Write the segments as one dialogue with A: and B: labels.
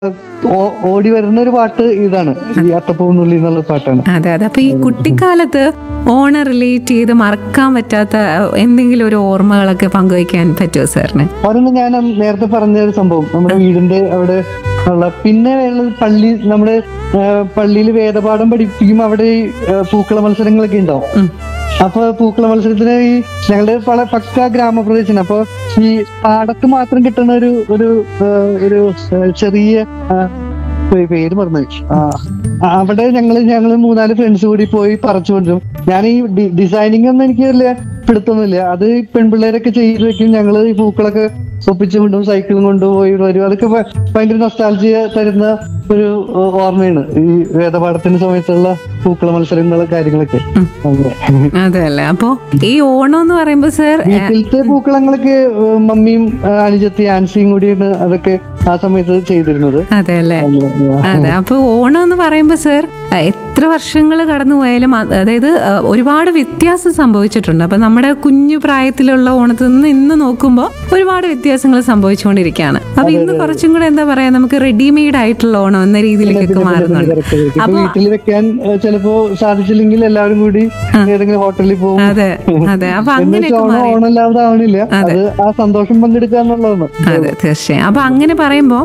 A: ഓ- ഓടി വരുന്ന ഒരു പാട്ട് ഇതാണ് ഈ അത്തപ്പൂന്നുള്ളി എന്നുള്ള പാട്ടാണ്
B: അതെ അതെ അപ്പൊ ഈ കുട്ടിക്കാലത്ത് ഓണം റിലേറ്റ് ചെയ്ത് മറക്കാൻ പറ്റാത്ത അഹ്, എന്തെങ്കിലും ഒരു ഓർമ്മകളൊക്കെ പങ്കുവയ്ക്കാൻ പറ്റുമോ സാറിന്
A: അതൊന്ന് ഞാൻ അന്ന് നേരത്തെ പറഞ്ഞ ഒരു സംഭവം നമ്മുടെ വീടിന്റെ അവിടെ ഉള്ള പിന്നെ ഉള്ളത് പള്ളി നമ്മുടെ പള്ളിയിൽ വേദപാഠം പഠിപ്പിക്കും അവിടെ ഈ ആ, പൂക്കള മത്സരങ്ങളൊക്കെ ഉണ്ടാവും
B: ഉം.
A: അപ്പൊ പൂക്കള മത്സരത്തിന് ഈ ഞങ്ങളുടെ പല പക്ക ഗ്രാമപ്രദേശമാണ് അപ്പൊ ഈ പാടത്ത് മാത്രം കിട്ടുന്ന ഒരു ഒരു ആ, ഒരു ആ, ചെറിയ ആ, പേ- പേര് മറന്നു ആ ആ, അവിടെ ഞങ്ങള് ഞങ്ങള് മൂന്നാല് ഫ്രണ്ട്സ് കൂടി പോയി പറിച്ചു കൊണ്ടുവരും ഞാൻ ഈ ഡി- ഡിസൈനിങ് ഒന്നും എനിക്ക് വലിയ പിടുത്തൊന്നുമില്ല അത് ഈ പെൺപിള്ളേരൊക്കെ ചെയ്ത് വെക്കും ഞങ്ങള് ഈ പൂക്കളൊക്കെ ഒപ്പിച്ചു കൊണ്ടും സൈക്കിളും കൊണ്ടുപോയി വരും അതൊക്കെ ഭ- ഭയങ്കര നൊസ്റ്റാൾജിയ തരുന്ന ഒരു ഓ- ഓർമ്മയാണ് ഈ വേദപാഠത്തിന്റെ സമയത്തുള്ള പൂക്കള മത്സരങ്ങളും കാര്യങ്ങളൊക്കെ അങ്ങനെ.
B: അതെ അല്ലേ അപ്പൊ ഈ ഓണം എന്ന് പറയുമ്പോ സാർ
A: വീട്ടിലത്തെ പൂക്കളങ്ങളൊക്കെ ഏഹ്, മമ്മിയും ഏഹ്, അനുജത്തി ആൻസിയും കൂടിയാണ് അതൊക്കെ ആ സമയത്ത് ചെയ്തിരുന്നത്
B: അതെ അല്ലേ
A: അങ്ങനെ,
B: അതെ അപ്പൊ ഓണം എന്ന് പറയുമ്പോ സാർ എത്ര വർഷങ്ങൾ കടന്നു പോയാലും അത് അതായത് അഹ്, ഒരുപാട് വ്യത്യാസം സംഭവിച്ചിട്ടുണ്ട് അപ്പൊ നമ്മുടെ കുഞ്ഞു പ്രായത്തിലുള്ള ഓണത്തിൽ നിന്ന് ഇന്ന് നോക്കുമ്പോൾ ഒരുപാട് വ്യത്യാസങ്ങൾ സംഭവിച്ചുകൊണ്ടിരിക്കുകയാണ് അപ്പൊ ഇന്ന് കുറച്ചും കൂടെ എന്താ പറയാ നമുക്ക് റെഡിമെയ്ഡ് ആയിട്ടുള്ള ഓണം എന്ന രീതിയിലേക്കൊക്കെ മാറുന്നുണ്ട്
A: correct, correct. ഇപ്പൊ
B: അപ്പൊ
A: വീട്ടിൽ വെക്കാൻ ഏഹ്, ചിലപ്പോ സാധിച്ചില്ലെങ്കിൽ എല്ലാവരും കൂടി ഏതെങ്കിലും ഹോട്ടലിൽ പോകും
B: അതെ അതെ അപ്പൊ
A: എന്ന് വെച്ചാൽ
B: അങ്ങനെയൊക്കെ
A: ഓണം
B: മാറി
A: ഓണമല്ലാതെ ആവണില്ല അത് ആ സന്തോഷം പങ്കെടുക്കുക എന്നുള്ളതാണ്
B: അതെ തീർച്ചയായും അപ്പൊ അങ്ങനെ പറയുമ്പോൾ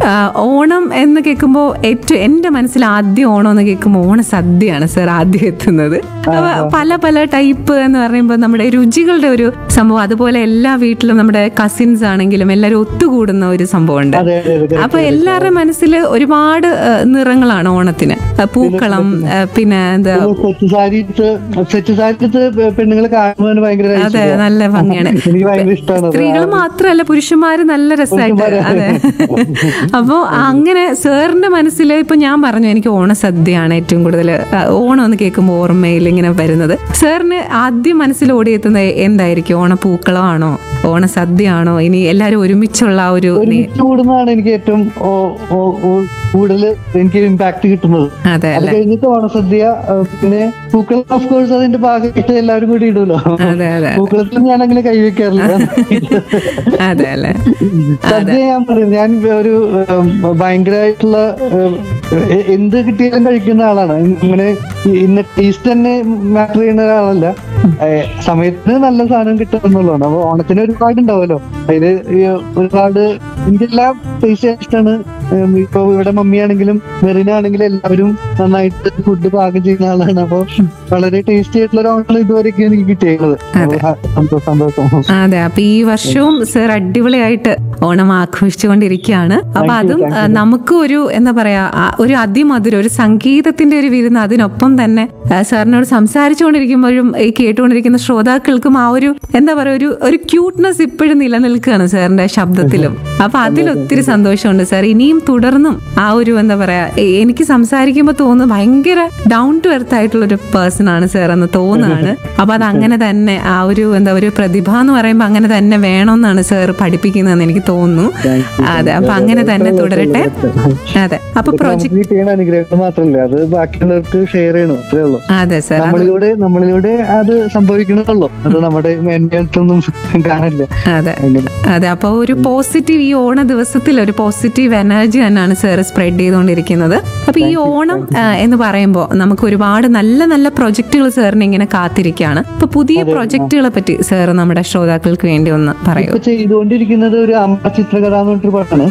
B: ഓണം എന്ന് കേൾക്കുമ്പോൾ ഏറ്റവും എൻ്റെ മനസ്സിൽ ആദ്യം ഓണം എന്ന് കേൾക്കുമ്പോൾ ഓണ സദ്യയാണ് സാർ ആദ്യം എത്തുന്നത് അപ്പൊ പല പല ടൈപ്പ് എന്ന് പറയുമ്പോൾ നമ്മുടെ രുചികളുടെ ഒരു സംഭവം അതുപോലെ എല്ലാ വീട്ടിലും നമ്മുടെ കസിൻസ് ആണെങ്കിലും എല്ലാവരും ഒത്തുകൂടുന്ന ഒരു സംഭവമുണ്ട്
A: അതെ അതെ അതെ
B: അപ്പൊ എല്ലാവരുടെ മനസ്സിൽ ഒരുപാട് ആ, നിറങ്ങളാണ് ഓണത്തിന് ആ, പൂക്കളം ആ, പിന്നെ എന്താ
A: സെറ്റ് സാരി ഇട്ട് സെറ്റ് സാരി ഇട്ട് പെണ്ണുങ്ങളെ കാണുമ്പോൾ ഭയങ്കര
B: അതെ
A: ഇഷ്ടമാണ്.
B: നല്ല ഭംഗിയാണ്
A: എനിക്ക് ഭയങ്കര ഇഷ്ടമാണ് അത്.
B: സ്ത്രീകൾ മാത്രമല്ല പുരുഷന്മാര് നല്ല രസമായിട്ട് അതെ അപ്പോ അങ്ങനെ സാറിന്റെ മനസ്സിൽ ഇപ്പൊ ഞാൻ പറഞ്ഞു എനിക്ക് ഓണസദ്യയാണ് ഏറ്റവും കൂടുതൽ ഓണം എന്ന് കേൾക്കുമ്പോൾ ഓർമ്മയിൽ ഇങ്ങനെ വരുന്നത് സാറിന് ആദ്യം മനസ്സിൽ ഓടിയെത്തുന്നത് എന്തായിരിക്കും ഓണപ്പൂക്കളമാണോ ഓണസദ്യയാണോ ഇനി എല്ലാരും ഒരുമിച്ചുള്ള ആ ഒരു നേ-
A: ഒരുമിച്ച് കൂടുന്നതാണ് എനിക്ക് ഏറ്റവും കൂടുതൽ എനിക്ക് ഇമ്പാക്ട് കിട്ടുന്നത്
B: അതെ
A: അത്
B: അല്ലെ
A: കഴിഞ്ഞിട്ട് ഓണസദ്യ ആ, പിന്നെ പൂക്കളം ഓഫ് കോഴ്സ് അതിന്റെ ഭാഗമായിട്ട് എല്ലാവരും കൂടി ഇടുമല്ലോ
B: അതെ അതെ
A: പൂക്കളത്തിൽ ഞാൻ അങ്ങനെ കൈവയ്ക്കാറില്ല
B: അതെ അല്ലെ
A: സദ്യ ഞാൻ പറയും ഞാൻ ഒരു ഉം, ഭയങ്കരമായിട്ടുള്ള ഉം, എ- എന്ത് കിട്ടിയാലും കഴിക്കുന്ന ആളാണ് അങ്ങനെ ഈ- ഇന്ന ടേസ്റ്റ് തന്നെ മാറ്റർ ചെയ്യുന്ന ഒരാളല്ല ഏ, സമയത്തിന് നല്ല സാധനം കിട്ടും എന്നുള്ളതാണ് അപ്പൊ ഓണത്തിന് ഒരുപാട് ഉണ്ടാവുമല്ലോ അതില് ഈ ഒരുപാട് എനിക്കെല്ലാം ടേസ്റ്റ് ഇഷ്ടമാണ് ഉം, ഇപ്പൊ ഇവിടെ മമ്മിയാണെങ്കിലും മെറിനാണെങ്കിലും എല്ലാവരും നന്നായിട്ട് ഫുഡ് പാകം ചെയ്യുന്ന ആളാണ് അപ്പൊ വളരെ ടേസ്റ്റി ആയിട്ടുള്ള ഒരു ഓണം ഇതുവരെയൊക്കെ എനിക്ക് കിട്ടിയത് സന്തോഷം
B: അതെ അപ്പൊ ഈ വർഷവും സർ അടിപൊളിയായിട്ട് ഓണം ആഘോഷിച്ചുകൊണ്ടിരിക്കുകയാണ് അപ്പൊ അതും ആ, നമുക്ക് ഒരു എന്താ പറയാ ആ, ഒരു അതിമധുരം ഒരു സംഗീതത്തിന്റെ ഒരു വിരുന്ന് അതിനൊപ്പം തന്നെ ആ, സാറിനോട് സംസാരിച്ചുകൊണ്ടിരിക്കുമ്പോഴും ഈ കേട്ടുകൊണ്ടിരിക്കുന്ന ശ്രോതാക്കൾക്കും ആ ഒരു എന്താ പറയാ ഒരു ഒരു ക്യൂട്ട്നെസ് ഇപ്പോഴും നിലനിൽക്കുകയാണ് സാറിന്റെ ശബ്ദത്തിലും അപ്പൊ അതിൽ ഒത്തിരി സന്തോഷമുണ്ട് സാർ ഇനിയും തുടർന്നും ആ ഒരു എന്താ പറയാ എ- എനിക്ക് സംസാരിക്കുമ്പോൾ തോന്നുന്നു ഭയങ്കര ഡൗൺ ടു എർത്ത് ആയിട്ടുള്ള ഒരു പേഴ്സൺ ആണ് സാർ എന്ന് തോന്നുകയാണ് അപ്പൊ അത് അങ്ങനെ തന്നെ ആ ഒരു എന്താ ഒരു പ്രതിഭ എന്ന് പറയുമ്പോൾ അങ്ങനെ തന്നെ വേണമെന്നാണ് സാർ പഠിപ്പിക്കുന്നതെന്ന് എനിക്ക് തോന്നുന്നു അതെ അപ്പൊ അങ്ങനെ തന്നെ തുടരട്ടെ അതെ അപ്പൊ പ്രൊജക്ട്
A: നമുക്ക് കിട്ടിയ അനുഗ്രഹങ്ങൾ മാത്രമല്ല അത് ബാക്കിയുള്ളവർക്ക് ഷെയർ ചെയ്യണം അത്രേ ഉള്ളൂ
B: അതെ സാർ
A: നമ്മളിലൂടെ നമ്മളിലൂടെ അത് സംഭവിക്കണമല്ലോ അത് നമ്മുടെ മേന്മയൊന്നും കാണില്ല
B: അതെ
A: അങ്ങനെ
B: അതെ അപ്പോൾ ഒരു പോസിറ്റീവ് ഈ ഓണ ദിവസത്തിൽ ഒരു പോസിറ്റീവ് എനർജി തന്നെയാണ് സാർ സ്പ്രെഡ് ചെയ്തുകൊണ്ടിരിക്കുന്നത് അപ്പൊ ഈ ഓണം ആ, എന്ന് പറയുമ്പോൾ നമുക്ക് ഒരുപാട് നല്ല നല്ല പ്രൊജക്ടുകൾ സാറിന് ഇങ്ങനെ കാത്തിരിക്കുകയാണ് അപ്പൊ പുതിയ പ്രൊജക്ടുകളെ പറ്റി സാർ നമ്മുടെ ശ്രോതാക്കൾക്ക് വേണ്ടി ഒന്ന് പറയൂ
A: ഇപ്പൊ ചെയ്തുകൊണ്ടിരിക്കുന്നത് ഒരു അമ്മ ചിത്രകഥ എന്ന് പറഞ്ഞൊരു പാട്ടാണ്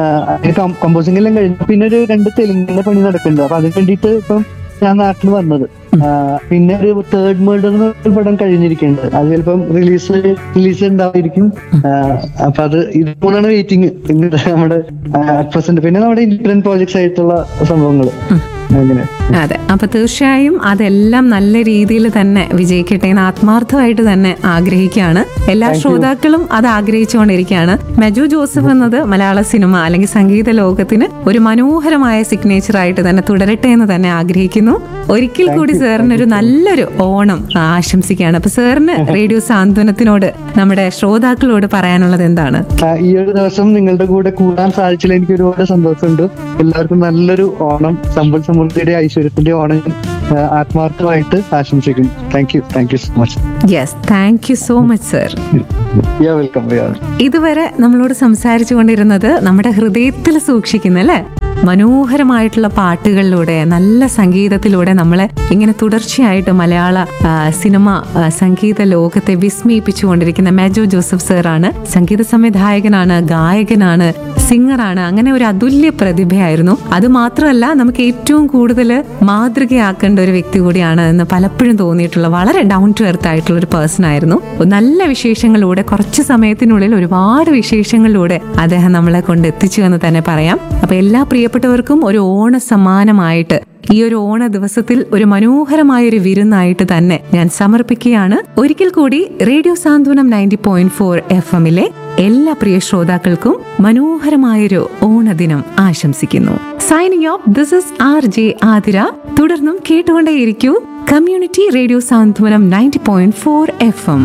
A: കമ്പോസിംഗ് എല്ലാം കഴിഞ്ഞു പിന്നെ ഒരു രണ്ട് തെലുങ്കിന്റെ പണി നടക്കുന്നുണ്ട് അപ്പൊ അതിന് വേണ്ടിയിട്ട് ഇപ്പം ഞാൻ നാട്ടിൽ വന്നത് ആ, പിന്നെ ഒരു തേർഡ് മേർഡർ എന്ന് പറഞ്ഞ പടം കഴിഞ്ഞിരിക്കുന്നുണ്ട് അത് ചിലപ്പം റിലീസ് റിലീസ് ഉണ്ടായിരിക്കും ആ, അപ്പൊ അത് ഇത് മൂന്നാണ് വെയിറ്റിംഗ് നമ്മുടെ പ്രസന്റ് പിന്നെ നമ്മുടെ ഇൻഡിപെൻഡന്റ് പ്രോജക്ട്സ് ആയിട്ടുള്ള സംഭവങ്ങൾ അങ്ങനെ
B: അതെ അപ്പൊ തീർച്ചയായും അതെല്ലാം നല്ല രീതിയിൽ തന്നെ വിജയിക്കട്ടെ എന്ന് ആത്മാർത്ഥമായിട്ട് തന്നെ ആഗ്രഹിക്കുകയാണ് എല്ലാ ശ്രോതാക്കളും അത് ആഗ്രഹിച്ചുകൊണ്ടിരിക്കുകയാണ് മെജു ജോസഫ് എന്നത് മലയാള സിനിമ അല്ലെങ്കിൽ സംഗീത ലോകത്തിന് ഒരു മനോഹരമായ സിഗ്നേച്ചർ ആയിട്ട് തന്നെ തുടരട്ടെ എന്ന് തന്നെ ആഗ്രഹിക്കുന്നു ഒരിക്കൽ കൂടി സാറിന് ഒരു നല്ലൊരു ഓണം ആശംസിക്കുകയാണ് അപ്പൊ സാറിന് റേഡിയോ സാന്ത്വനത്തിനോട് നമ്മുടെ ശ്രോതാക്കളോട് പറയാനുള്ളത് എന്താണ്
A: ആ, ഈ ഒരു ദിവസം നിങ്ങളുടെ കൂടെ കൂടാൻ സാധിച്ചതിൽ എനിക്ക് ഒരുപാട് സന്തോഷമുണ്ട് എല്ലാവർക്കും നല്ലൊരു ഓണം സമ്പൽ സമൃദ്ധിയുടെ ഐശ്വര്യം ഐശ്വര്യത്തിന്റെ ഓണം ആ, ആത്മാർത്ഥമായിട്ട് ആശംസിക്കുന്നു thank you thank you so much
B: yes thank you so much sir
A: yeah welcome
B: ഇതുവരെ നമ്മളോട് സംസാരിച്ചു കൊണ്ടിരുന്നത് നമ്മുടെ ഹൃദയത്തിൽ സൂക്ഷിക്കുന്ന അല്ലേ മനോഹരമായിട്ടുള്ള പാട്ടുകളിലൂടെ നല്ല സംഗീതത്തിലൂടെ നമ്മളെ ഇങ്ങനെ തുടർച്ചയായിട്ട് മലയാള ആ, സിനിമ ആ, സംഗീത ലോകത്തെ വിസ്മയിപ്പിച്ചുകൊണ്ടിരിക്കുന്ന മേജോ ജോസഫ് സാറാണ് സംഗീത സംവിധായകനാണ് ഗായകനാണ് സിംഗറാണ് അങ്ങനെ ഒരു അതുല്യ പ്രതിഭയായിരുന്നു അത് മാത്രമല്ല നമുക്ക് ഏറ്റവും കൂടുതൽ മാതൃകയാക്കേണ്ട ഒരു വ്യക്തി കൂടിയാണ് എന്ന് പലപ്പോഴും തോന്നിയിട്ടുള്ള വളരെ ഡൗൺ ടു എർത്ത് ആയിട്ടുള്ള ഒരു പേഴ്സൺ ആയിരുന്നു നല്ല വിശേഷങ്ങളിലൂടെ കുറച്ച് സമയത്തിനുള്ളിൽ ഒരുപാട് വിശേഷങ്ങളിലൂടെ അദ്ദേഹം നമ്മളെ കൊണ്ട് എത്തിച്ചു എന്ന് തന്നെ പറയാം അപ്പൊ എല്ലാ പ്രിയപ്പെട്ടവർക്കും ഒരു ഓണ സമ്മാനമായിട്ട് ഈ ഒരു ഓണ ദിവസത്തിൽ ഒരു മനോഹരമായ ഒരു വിരുന്നായിട്ട് തന്നെ ഞാൻ സമർപ്പിക്കുകയാണ് ഒരിക്കൽ കൂടി radio Santhwanam ninety point four F എമ്മിലെ എല്ലാ പ്രിയ ശ്രോതാക്കൾക്കും മനോഹരമായൊരു ഓണദിനം ആശംസിക്കുന്നു signing off this is R J Athira തുടർന്നും കേട്ടുകൊണ്ടേയിരിക്കൂ community radio Santhwanam ninety point four F M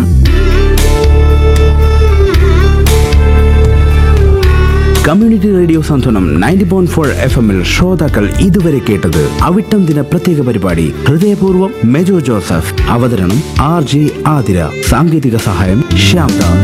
C: community radio Santhwanam ninety point four F എമ്മിൽ ശ്രോതാക്കൾ ഇതുവരെ കേട്ടത് അവിട്ടം ദിന പ്രത്യേക പരിപാടി ഹൃദയപൂർവ്വം മെജോ ജോസഫ് അവതരണം ആർ ജെ ആതിര സാങ്കേതിക സഹായം ശ്യാംദാസ്